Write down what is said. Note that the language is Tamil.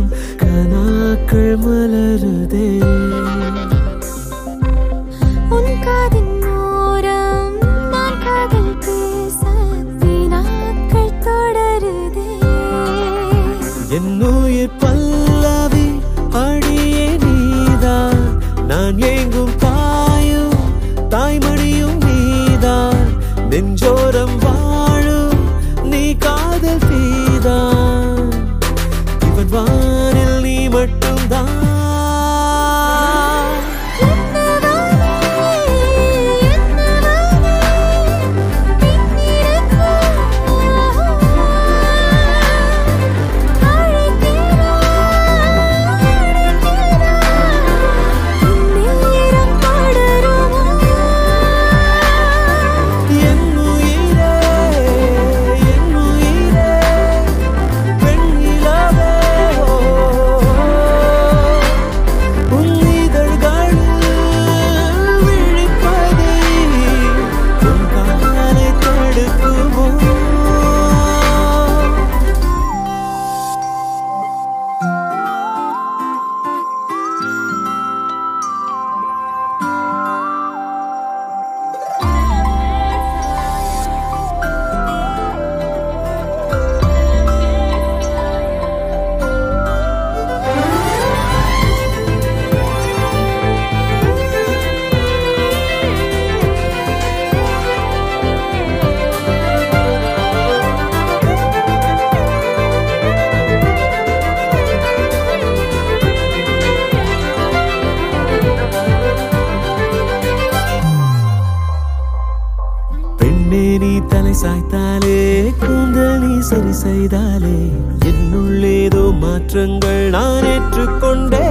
கனாக்கள் மலருதே உன் காதின் ஓரம் நான் காதல் பேச வினாக்கள் தொடருதே என் உயிர் பல்லவி அடியே நீதான் நான் ஏங்கும் தாயும் தாய்மடியும் நீதான் நெஞ்சோரம் வாழும் நீ காதல் தீதான் இவன் வானில் நீ மட்டும்தான் என் உயிரே என் உயிரே வெண்ணிலவே ஓ, உன் இதழ்களில் விழிப்பதை உன் காலை தடுக்குமோ பெண்ணே நீ தலை சாய்த்தாலே கூந்தல் நீ சரி செய்தாலே என்னுள்ளேதோ மாற்றங்கள் நான் ஏற்றுக்கொண்டே